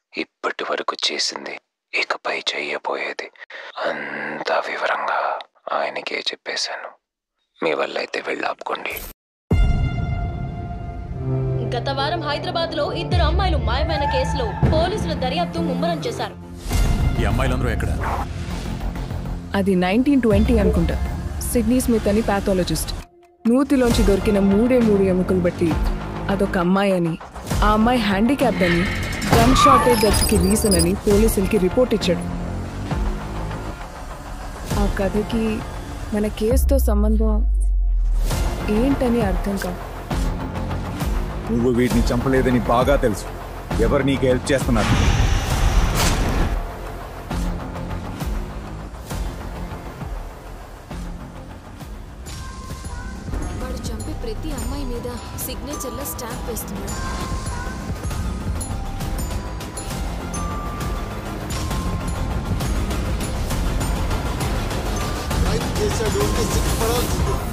ఇప్పటి వరకు చేసింది ఇకపై చెయ్యబోయేది అంతా వివరంగా ఆయనకే చెప్పేశాను మీ వల్ల అయితే వెళ్ళి ఆపుకోండి గత వారం హైదరాబాద్ లో ఇద్దరు అమ్మాయిలు మాయమైన కేసులో పోలీసులు దర్యాప్తు ముమ్మరం చేశారు ఈ అమ్మాయిలందరూ ఎక్కడ అది నైన్టీన్ ట్వంటీ అనుకుంటా సిడ్నీ స్మిత్ అని పాథాలజిస్ట్ నూతిలోంచి దొరికిన మూడే మూడు ఎముకలు బట్టి అదొక అమ్మాయి అని ఆ అమ్మాయి హ్యాండిక్యాప్డ్ అని గన్ షార్టేజ్ డెత్కి రీజన్ అని పోలీసులకి రిపోర్ట్ ఇచ్చాడు ఆ కథకి మన కేసుతో సంబంధం ఏంటని అర్థం కాదు నువ్వు వీటిని చంపలేదని బాగా తెలుసు ఎవరు నీకు హెల్ప్ చేస్తున్నారు వాడు చంపే ప్రతి అమ్మాయి మీద సిగ్నేచర్లో స్టాంప్ వేస్తున్నాడు రైతు చేశాడు అంటే సిగ్గుపడాల్సింది